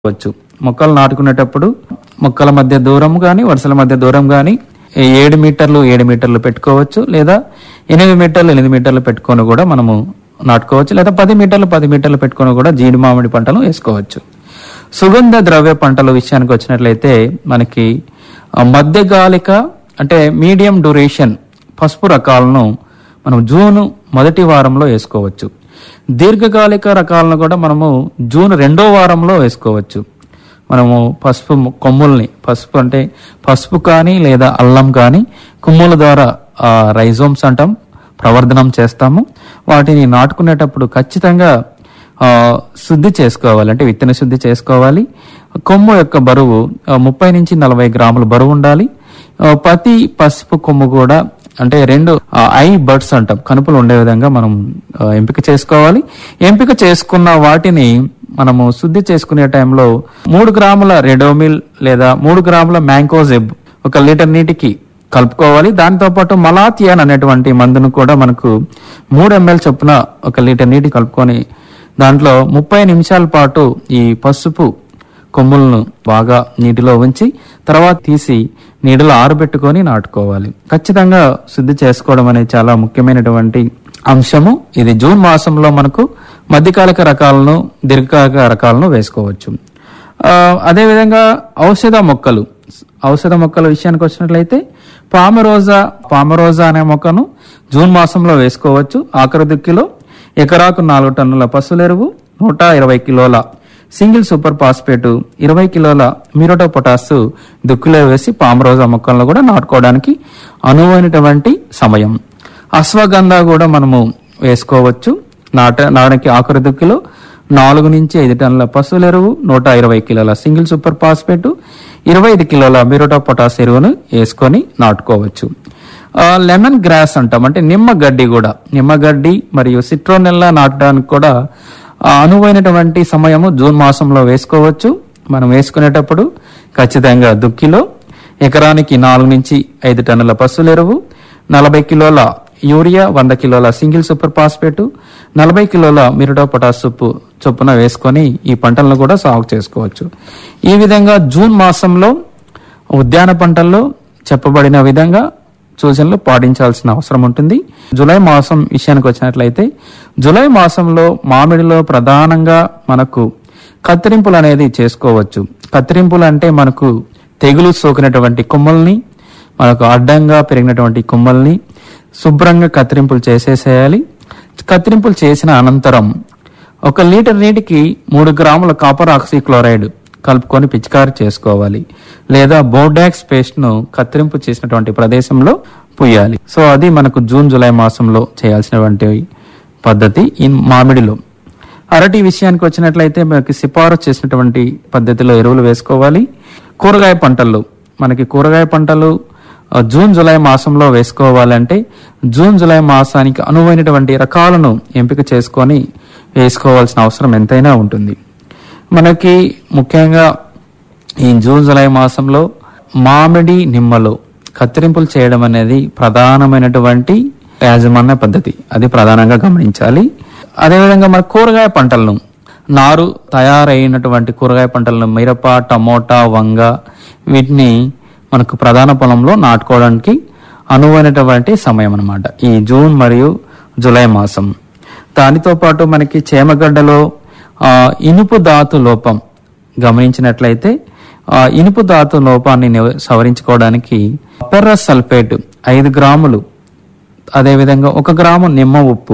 వచ్చు మొక్కలు నాటుకునేటప్పుడు మొక్కల మధ్య దూరం కానీ వరుసల మధ్య దూరం కానీ ఏడు మీటర్లు ఏడు మీటర్లు పెట్టుకోవచ్చు లేదా ఎనిమిది మీటర్లు ఎనిమిది మీటర్లు పెట్టుకొని కూడా మనము నాటుకోవచ్చు లేదా పది మీటర్లు పది మీటర్లు పెట్టుకొని కూడా జీడి మామిడి పంటలు వేసుకోవచ్చు సుగంధ ద్రవ్య పంటల విషయానికి వచ్చినట్లయితే మనకి ఆ, మధ్యగాలిక అంటే మీడియం డ్యూరేషన్ పసుపు రకాలను మనం జూన్ మొదటి వారంలో వేసుకోవచ్చు దీర్ఘకాలిక రకాలను కూడా మనము జూన్ రెండో వారంలో వేసుకోవచ్చు మనము పసుపు ము- కొమ్ముల్ని పసుపు అంటే పసుపు కానీ లేదా అల్లం కానీ కొమ్ముల ద్వారా రైజోమ్స్ అంటాం ప్రవర్ధనం చేస్తాము వాటిని నాటుకునేటప్పుడు ఖచ్చితంగా ఆ, శుద్ధి చేసుకోవాలి అంటే విత్తన శుద్ధి చేసుకోవాలి కొమ్ము యొక్క బరువు ఆ, ముప్పై నుంచి నలభై గ్రాముల బరువు ఉండాలి ఆ, ప్రతి పసుపు కొమ్ము కూడా అంటే రెండు ఆ, ఐ బర్డ్స్ అంటాం కనుపులు ఉండే విధంగా మనం ఆ, ఎంపిక చేసుకోవాలి ఎంపిక చేసుకున్న వాటిని మనము శుద్ధి చేసుకునే టైంలో మూడు గ్రాముల రెడోమిల్ లేదా మూడు గ్రాముల మ్యాంకోజెబ్ ఒక లీటర్ నీటికి కలుపుకోవాలి దాంతో పాటు మలాథియాన్ అనేటువంటి మందును కూడా మనకు మూడు ఎంఎల్ చొప్పున ఒక లీటర్ నీటి కలుపుకొని దాంట్లో ముప్పై నిమిషాల పాటు ఈ పసుపు కొమ్ములను బాగా నీటిలో ఉంచి తర్వాత తీసి నీటిలో ఆరబెట్టుకొని నాటుకోవాలి ఖచ్చితంగా శుద్ధి చేసుకోవడం అనేది చాలా ముఖ్యమైనటువంటి అంశము ఇది జూన్ మాసంలో మనకు మధ్యకాలిక రకాలను దీర్ఘకాలిక రకాలను వేసుకోవచ్చు ఆ, అదేవిధంగా ఔషధ మొక్కలు ఔషధ మొక్కల విషయానికి వచ్చినట్లయితే పామరోజా పామరోజా అనే మొక్కను జూన్ మాసంలో వేసుకోవచ్చు ఆఖరి దుక్కిలో ఎకరాకు నాలుగు టన్నుల పశువుల ఎరువు నూట ఇరవై కిలోల సింగిల్ సూపర్ ఫాస్ఫేట్ ఇరవై కిలోల మిరోటో పొటాస్ దుక్కిలో వేసి పామరోజా మొక్కలను కూడా నాటుకోవడానికి అనువైనటువంటి సమయం అశ్వగంధ కూడా మనము వేసుకోవచ్చు నాట నాడకి ఆఖరి దుక్కిలో నాలుగు నుంచి ఐదు టన్నుల పశువుల ఎరువు నూట ఇరవై కిలోల సింగిల్ సూపర్ ఫాస్ఫేట్ ఇరవై ఐదు కిలోల మిరోటా పొటాస్ ఎరువును వేసుకొని నాటుకోవచ్చు ఆ, లెమన్ గ్రాస్ అంటాం అంటే నిమ్మ గడ్డి కూడా నిమ్మ గడ్డి మరియు సిట్రోనెల్లా నాటడానికి కూడా ఆ, అనువైనటువంటి సమయము జూన్ మాసంలో వేసుకోవచ్చు మనం వేసుకునేటప్పుడు ఖచ్చితంగా దుక్కిలో ఎకరానికి నాలుగు నుంచి ఐదు టన్నుల పశువుల ఎరువు నలభై కిలోల యూరియా వంద కిలోల సింగిల్ సూపర్ ఫాస్ఫేట్ నలభై కిలోల మిరిటో పొటాస్ ఉప్పు చొప్పున వేసుకొని ఈ పంటలను కూడా సాగు చేసుకోవచ్చు ఈ విధంగా జూన్ మాసంలో ఉద్యాన పంటల్లో చెప్పబడిన విధంగా సూచనలు పాటించాల్సిన అవసరం ఉంటుంది జూలై మాసం విషయానికి వచ్చినట్లయితే జూలై మాసంలో మామిడిలో ప్రధానంగా మనకు కత్తిరింపులు అనేది చేసుకోవచ్చు కత్తిరింపులు అంటే మనకు తెగులు సోకినటువంటి కొమ్మల్ని మనకు అడ్డంగా పెరిగినటువంటి కొమ్మల్ని శుభ్రంగా కత్తిరింపులు చేసేసేయాలి కత్తిరింపులు చేసిన అనంతరం ఒక లీటర్ నీటికి మూడు గ్రాముల కాపర్ ఆక్సీక్లోరైడ్ కలుపుకొని పిచికారి చేసుకోవాలి లేదా బోర్డాక్స్ పేస్ట్ ను కత్తిరింపు చేసినటువంటి ప్రదేశంలో పుయ్యాలి సో అది మనకు జూన్ జూలై మాసంలో చేయాల్సినటువంటి పద్ధతి ఈ మామిడిలో అరటి విషయానికి వచ్చినట్లయితే మనకి సిఫారసు చేసినటువంటి పద్ధతిలో ఎరువులు వేసుకోవాలి కూరగాయ పంటల్లో మనకి కూరగాయ పంటలు ఆ, జూన్ జూలై మాసంలో వేసుకోవాలంటే జూన్ జూలై మాసానికి అనువైనటువంటి రకాలను ఎంపిక చేసుకొని వేసుకోవాల్సిన అవసరం ఎంతైనా ఉంటుంది మనకి ముఖ్యంగా ఈ జూన్ జూలై మాసంలో మామిడి నిమ్మలో కత్తిరింపులు చేయడం అనేది ప్రధానమైనటువంటి యాజమాన్య పద్ధతి అది ప్రధానంగా గమనించాలి అదేవిధంగా మన కూరగాయ పంటలను నారు తయారైనటువంటి కూరగాయ పంటలను మిరప టమోటా వంగ వీటిని మనకు ప్రధాన పొలంలో నాటుకోవడానికి అనువైనటువంటి సమయం అన్నమాట ఈ జూన్ మరియు జూలై మాసం దానితో పాటు మనకి చేమగడ్డలో ఆ, ఇనుపు ధాతు లోపం గమనించినట్లయితే ఆ, ఇనుపు ధాతు లోపాన్ని నివ- సవరించుకోవడానికి పెర్రస్ సల్ఫేట్ ఐదు గ్రాములు అదేవిధంగా ఒక గ్రాము నిమ్మ ఉప్పు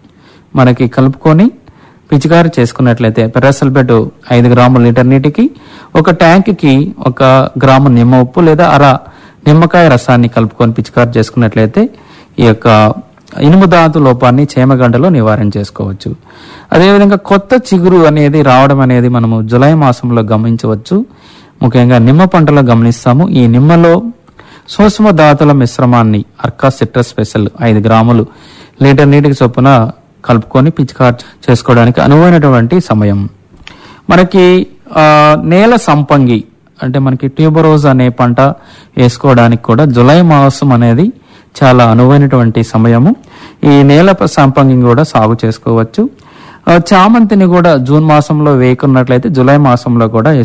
మనకి కలుపుకొని పిచికారి చేసుకున్నట్లయితే పెరాసల్ఫేట్ ఐదు గ్రాముల లీటర్ నీటికి ఒక ట్యాంక్కి ఒక గ్రాము నిమ్మ ఉప్పు లేదా అర నిమ్మకాయ రసాన్ని కలుపుకొని పిచికారి చేసుకున్నట్లయితే ఈ యొక్క ఇనుము ధాతు లోపాన్ని చేమగంటలో నివారణ చేసుకోవచ్చు అదేవిధంగా కొత్త చిగురు అనేది రావడం అనేది మనము జులై మాసంలో గమనించవచ్చు ముఖ్యంగా నిమ్మ పంటలో గమనిస్తాము ఈ నిమ్మలో సూక్ష్మ ధాతుల మిశ్రమాన్ని అర్కా సిట్రస్ స్పెషల్ ఐదు గ్రాములు లీటర్ నీటికి చొప్పున కలుపుకొని పిచికారు చేసుకోవడానికి అనువైనటువంటి సమయం మనకి ఆ, నేల సంపంగి అంటే మనకి ట్యూబరోజ్ అనే పంట వేసుకోవడానికి కూడా జులై మాసం అనేది చాలా అనువైనటువంటి సమయము ఈ నేల సంపంగి కూడా సాగు చేసుకోవచ్చు ఆ, చామంతిని కూడా జూన్ మాసంలో వేయకున్నట్లయితే జూలై మాసంలో కూడా